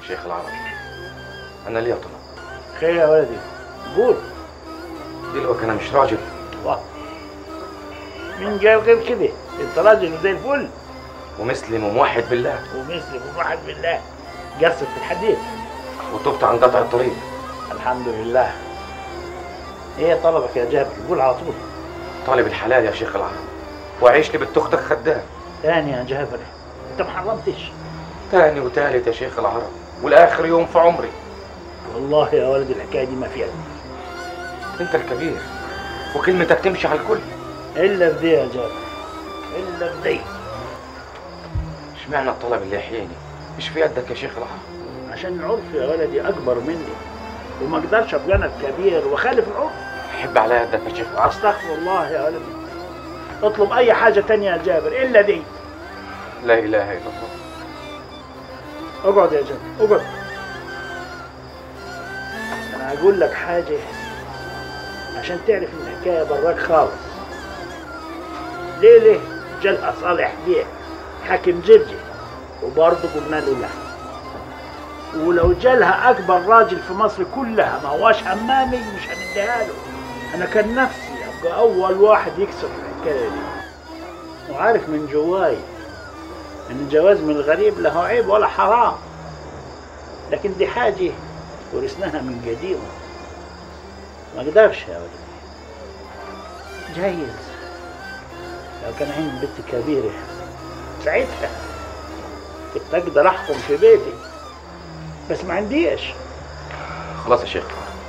شيخ العرب انا ليا طلب خير يا ولدي قول دلوقتي انا مش راجل واه. مين قال غير كده انت راجل زي الفل ومسلم وموحد بالله ومسلم وواحد بالله قصد في الحديث وتبت عن قطع الطريق الحمد لله ايه طلبك يا جابر قول على طول طالب الحلال يا شيخ العرب وعيش لي بنت اختك خدام تاني يا جابر انت ما حرمتش تاني وتالت يا شيخ العرب والاخر يوم في عمري والله يا ولدي الحكايه دي ما فيها انت الكبير وكلمتك تمشي على الكل الا في دي يا جابر الا في دي اشمعنى الطلب اللي يحييني مش في يدك يا شيخ العرب عشان العرف يا ولدي اكبر مني وما اقدرش ابقى انا الكبير واخالف العرف حب على يدك يا شيخ العرب استغفر الله يا ولدي اطلب اي حاجه تانية يا جابر الا دي لا اله الا الله اقعد يا جابر اقعد انا هقول لك حاجه عشان تعرف ان الحكايه براك خالص ليله جالها صالح بيه حاكم جرجي وبرضه قلنا له لا ولو جالها اكبر راجل في مصر كلها ما هواش همامي مش هنديها له انا كان نفسي ابقى اول واحد يكسر الحكايه دي وعارف من جواي ان الجواز من الغريب له عيب ولا حرام لكن دي حاجه ورثناها من قديم ما اقدرش يا ولدي جايز لو كان عندي بنت كبيره ساعتها كنت اقدر احكم في بيتي بس ما عنديش خلاص يا شيخ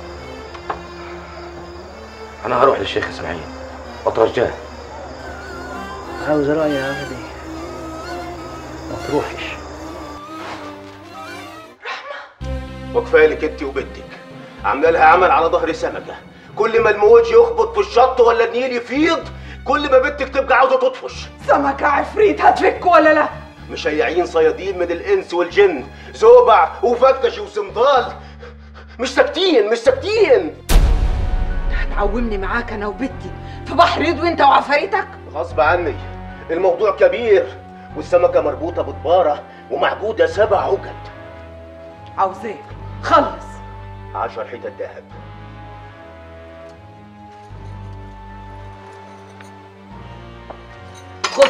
انا هروح للشيخ اسماعيل واترجاه عاوز رايي يا ولدي ما تروحش وكفايه لك انت وبنتك عامله لها عمل على ظهر سمكه كل ما الموج يخبط في الشط ولا النيل يفيض كل ما بنتك تبقى عاوزه تطفش سمكة عفريت هتفك ولا لا مشيعين صيادين من الانس والجن زوبع وفتش وسمضال مش ساكتين مش ساكتين هتعومني معاك انا وبنتي في بحر يدوي انت وعفاريتك غصب عني الموضوع كبير والسمكه مربوطه بطباره ومعقوده سبع عقد عاوز ايه خلص عشر حتت ذهب خد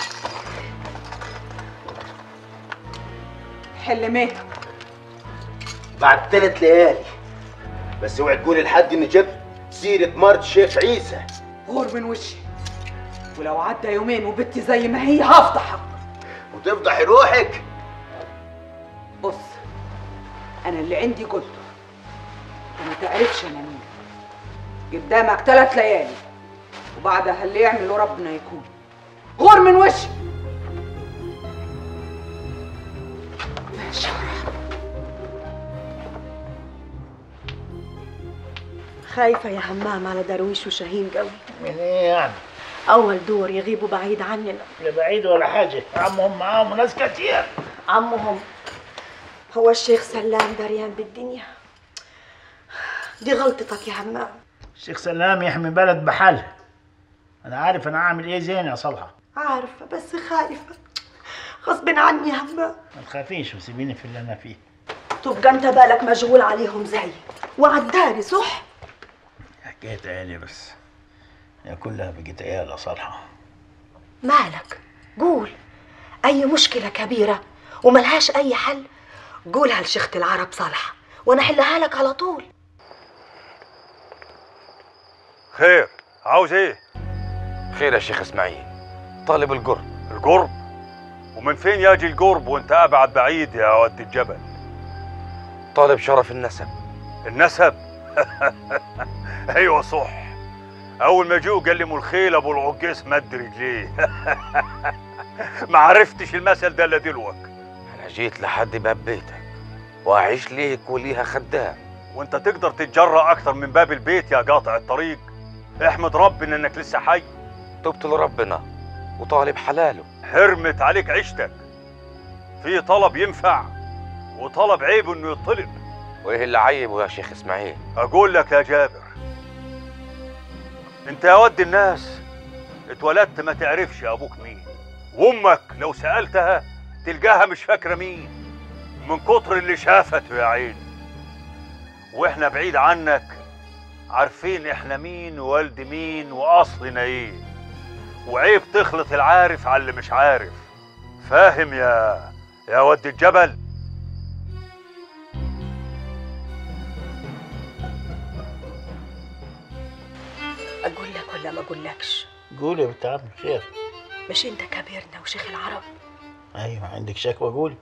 حلميها بعد ثلاث ليالي بس اوعي تقولي لحد اني جبت سيره مرض شيخ عيسى غور من وشي ولو عدى يومين وبنتي زي ما هي هفضحك وتفضحي روحك بص انا اللي عندي قلته انت ما تعرفش انا مين قدامك ثلاث ليالي وبعدها اللي يعمله ربنا يكون غور من وشي ماشي خايفة يا همام على درويش وشاهين قوي من ايه يعني أول دور يغيبوا بعيد عننا لا بعيد ولا حاجه عمهم معاهم ناس كتير عمهم هو الشيخ سلام دريان بالدنيا دي غلطتك يا همام الشيخ سلام يحمي بلد بحالها انا عارف انا عامل ايه زين يا صلحه عارفة بس خايفة غصب عني يا همام ما تخافيش وسيبيني في اللي انا فيه تبقى انت بالك مشغول عليهم زي وعداري صح حكايه عيالي بس هي كلها بقت عيال يا صالحه مالك قول أي مشكلة كبيرة وملهاش أي حل قولها لشيخة العرب صالحة وأنا أحلها لك على طول خير عاوز ايه خير يا شيخ اسماعيل طالب القرب القرب ومن فين ياجي القرب وانت ابعد بعيد يا ود الجبل طالب شرف النسب النسب ايوه صح اول ما جو قال لي الخيل ابو العقيس مد رجليه ما عرفتش المثل ده الا دلوك انا جيت لحد باب بيتك واعيش ليك وليها خدام وانت تقدر تتجرأ اكتر من باب البيت يا قاطع الطريق احمد ربنا انك لسه حي تبت لربنا وطالب حلاله حرمت عليك عيشتك في طلب ينفع وطلب عيب انه يطلب وايه اللي عيبه يا شيخ اسماعيل اقول لك يا جابر انت يا ود الناس اتولدت ما تعرفش ابوك مين وامك لو سالتها تلقاها مش فاكره مين من كتر اللي شافته يا عيني واحنا بعيد عنك عارفين احنا مين ووالد مين واصلنا ايه وعيب تخلط العارف على اللي مش عارف فاهم يا يا ود الجبل اقول لك ولا ما اقولكش قولي يا بنت عم خير مش انت كبيرنا وشيخ العرب ايوه عندك شكوى قولي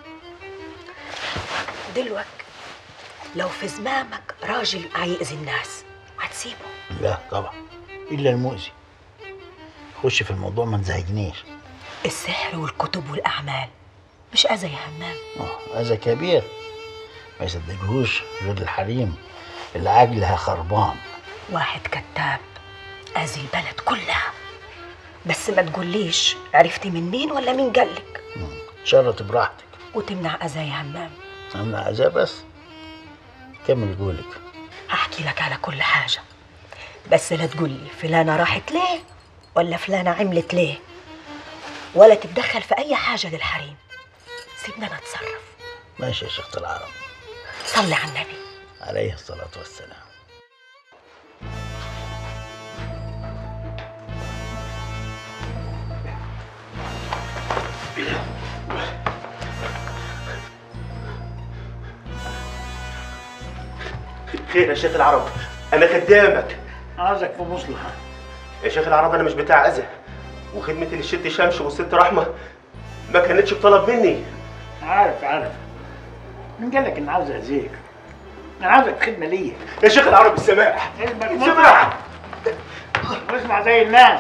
دلوك لو في زمامك راجل هيأذي الناس هتسيبه لا طبعا الا المؤذي خش في الموضوع ما تزعجنيش السحر والكتب والأعمال مش أذى يا همام اه هذا كبير ما يصدقهوش غير الحريم اللي عجلها خربان واحد كتاب أذي البلد كلها بس ما تقوليش عرفتي من مين ولا مين قالك مم. شرط براحتك وتمنع أذى يا همام امنع عذاب بس كمل قولك هحكي لك على كل حاجة بس لا تقولي فلانة راحت ليه ولا فلانة عملت ليه ولا تتدخل في أي حاجة للحريم سيبنا نتصرف ماشي يا شيخة العرب صلي على النبي عليه الصلاة والسلام خير يا شيخ العرب انا خدامك عاوزك في مصلحة يا شيخ العرب انا مش بتاع اذى وخدمتي للست شمس والست رحمه ما كانتش بطلب مني عارف عارف مين قال لك اني عاوز اذيك؟ انا عاوزك خدمة ليا يا شيخ العرب السماح علمك السماح واسمع زي الناس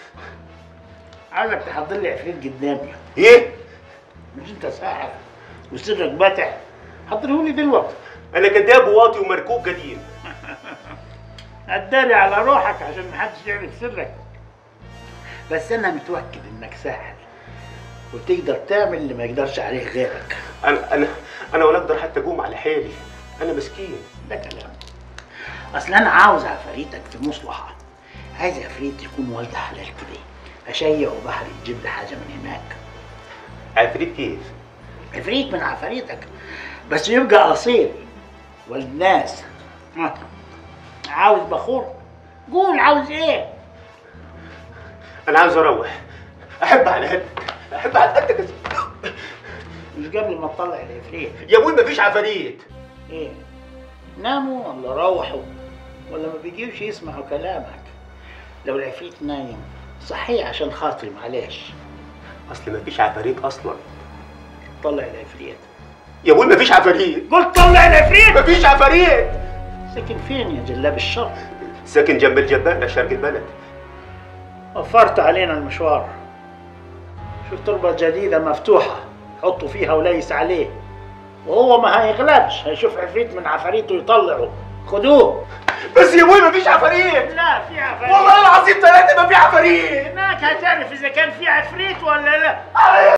عاوزك تحضر لي عفريت قدامي ايه مش انت ساحر وسرك باتع حضره لي دلوقتي انا كداب وواطي ومركوب قديم هتداري على روحك عشان محدش يعرف سرك بس انا متوكد انك ساحر وتقدر تعمل اللي ما يقدرش عليه غيرك انا انا انا ولا اقدر حتى اقوم على حالي انا مسكين ده كلام اصل انا عاوز عفاريتك في مصلحه عايز عفريت يكون والد حلال كده اشيع وبحر يجيب لي حاجه من هناك عفريت كيف عفريت من عفاريتك بس يبقى اصيل والد ناس ها. عاوز بخور قول عاوز ايه انا عاوز اروح احب على قدك احب على قدك يا سيدي. مش قبل ما تطلع العفريت يا ابوي مفيش عفاريت ايه ناموا ولا روحوا ولا ما بيجيوش يسمعوا كلامك لو العفريت نايم صحيح عشان خاطري معلش اصل مفيش عفاريت اصلا طلع العفريت يا ابوي مفيش عفاريت قلت طلع العفريت مفيش عفاريت ساكن فين يا جلاب الشر ساكن جنب الجبانة شرق البلد وفرت علينا المشوار شوف تربة جديدة مفتوحة حطوا فيها وليس عليه وهو ما هيغلبش هيشوف عفريت من عفاريته يطلعه خدوه بس يا ابوي مفيش عفاريت لا في عفاريت والله العظيم ثلاثة ما في عفاريت هناك هتعرف اذا كان في عفريت ولا لا